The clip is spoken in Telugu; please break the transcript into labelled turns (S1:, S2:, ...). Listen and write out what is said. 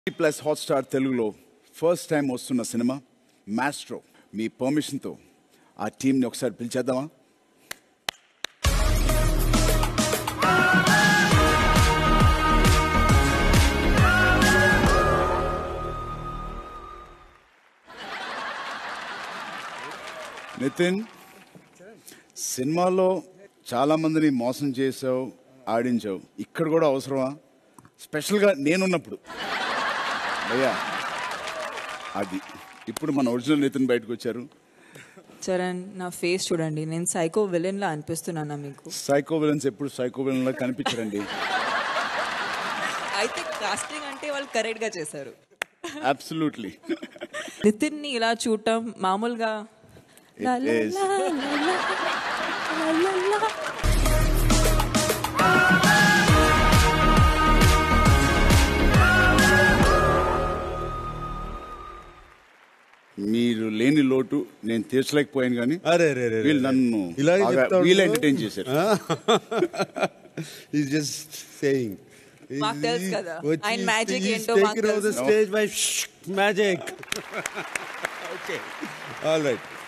S1: ప్లస్ హాట్స్టార్ తెలుగులో ఫస్ట్ టైం వస్తున్న సినిమా మాస్ట్రో మీ పర్మిషన్తో ఆ టీంని ఒకసారి పిలిచేద్దామా నితిన్ సినిమాలో చాలా మందిని మోసం చేసావు ఆడించావు ఇక్కడ కూడా అవసరమా స్పెషల్గా నేనున్నప్పుడు అయ్యా అది ఇప్పుడు మన ఒరిజినల్ నితిన్ బయటకు వచ్చారు
S2: చరణ్ నా ఫేస్ చూడండి నేను సైకో విలన్ లా అనిపిస్తున్నానా మీకు
S1: సైకో విలన్స్ ఎప్పుడు సైకో విలన్ లా కనిపించరండి
S2: అయితే కాస్టింగ్ అంటే వాళ్ళు కరెక్ట్ గా చేశారు
S1: అబ్సల్యూట్లీ
S2: నితిన్ ని ఇలా చూడటం మామూలుగా లా లా
S1: is.
S2: లా లా లా, లా లా లా.
S1: మీరు లేని లోటు నేను తీర్చలేకపోయాను కానీ
S3: అరే రే రే
S1: వీళ్ళు నన్ను
S3: ఇలాగే
S1: బాగా
S3: చెప్తాడు.
S1: వీళ్ళు ఎంటర్టైన్ చేశారు
S3: ఈజ్ జస్ట్ సేయింగ్
S2: మాకు తెలుసు కదా. ఆయన magic ఏంటో మాకు
S3: ద
S2: తెలుసు.
S3: Stage by magic okay all right